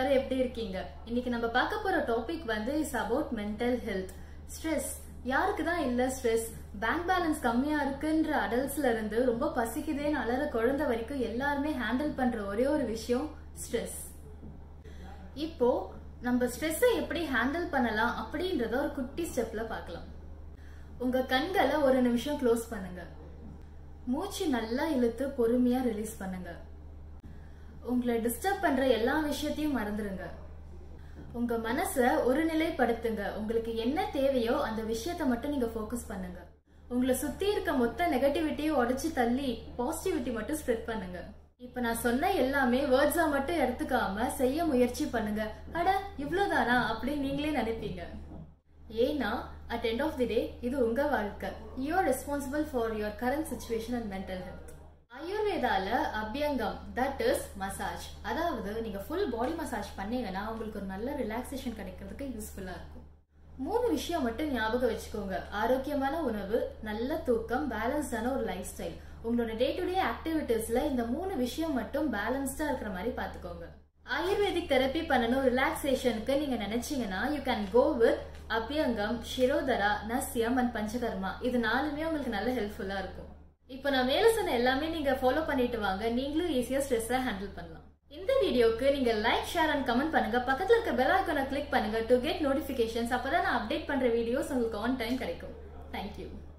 எல்லாரும் எப்படி இருக்கீங்க இன்னைக்கு நம்ம பார்க்க போற டாபிக் வந்து is about mental health stress யாருக்கு தான் இல்ல ஸ்ட்ரெஸ் பேங்க் பேலன்ஸ் கம்மியா இருக்குன்ற அடல்ட்ஸ்ல இருந்து ரொம்ப பசிக்குதேன்னு அலற குழந்தை வரைக்கும் எல்லாருமே ஹேண்டில் பண்ற ஒரே ஒரு விஷயம் ஸ்ட்ரெஸ் இப்போ நம்ம ஸ்ட்ரெஸ்ஸை எப்படி ஹேண்டில் பண்ணலாம் அப்படின்றத ஒரு குட்டி ஸ்டெப்ல பார்க்கலாம் உங்க கண்களை ஒரு நிமிஷம் க்ளோஸ் பண்ணுங்க மூச்சு நல்லா இழுத்து பொறுமையா ரிலீஸ் பண்ணுங்க உங்களை டிஸ்டர்ப் பண்ற எல்லா விஷயத்தையும் மறந்துருங்க உங்க மனச ஒரு நிலைப்படுத்துங்க உங்களுக்கு என்ன தேவையோ அந்த விஷயத்த மட்டும் நீங்க ஃபோக்கஸ் பண்ணுங்க உங்களை சுத்தி இருக்க மொத்த நெகட்டிவிட்டியை உடைச்சு தள்ளி பாசிட்டிவிட்டி மட்டும் ஸ்ப்ரெட் பண்ணுங்க இப்ப நான் சொன்ன எல்லாமே வேர்ட்ஸா மட்டும் எடுத்துக்காம செய்ய முயற்சி பண்ணுங்க அட இவ்வளவுதானா அப்படின்னு நீங்களே நினைப்பீங்க ஏன்னா at end of the day இது உங்க வாழ்க்கை you are responsible for your current situation and mental health ஆயுர்வேதால அபியங்கம் தட் இஸ் மசாஜ் அதாவது நீங்க ஃபுல் பாடி மசாஜ் பண்ணீங்கன்னா உங்களுக்கு ஒரு நல்ல ரிலாக்ஸேஷன் கிடைக்கிறதுக்கு யூஸ்ஃபுல்லா இருக்கும் மூணு விஷயம் மட்டும் ஞாபகம் வச்சுக்கோங்க ஆரோக்கியமான உணவு நல்ல தூக்கம் பேலன்ஸ்டான ஒரு லைஃப் ஸ்டைல் உங்களோட டே டு டே ஆக்டிவிட்டீஸ்ல இந்த மூணு விஷயம் மட்டும் பேலன்ஸ்டா இருக்கிற மாதிரி பாத்துக்கோங்க ஆயுர்வேதிக் தெரப்பி பண்ணணும் ரிலாக்ஸேஷனுக்கு நீங்க நினைச்சீங்கன்னா you can go with abhyangam shirodhara nasyam and panchakarma இது நாலுமே உங்களுக்கு நல்ல ஹெல்ப்ஃபுல்லா இருக்கும் இப்போ நான் மேல சொன்ன எல்லாமே நீங்க ஃபாலோ பண்ணிட்டு வாங்க நீங்களும் ஈஸியா ஸ்ட்ரெஸ்ஸை ஹேண்டில் பண்ணலாம் இந்த வீடியோக்கு நீங்க லைக் ஷேர் அண்ட் கமெண்ட் பண்ணுங்க பக்கத்துல இருக்க பெல் ஐக்கானை கிளிக் பண்ணுங்க டு கெட் நோட்டிபிகேஷன்ஸ் அப்பதான் நான் அப்டேட் பண்ற வீடியோஸ் உங்களுக்கு ஆன் டைம் கிடைக்கும் தேங்க்யூ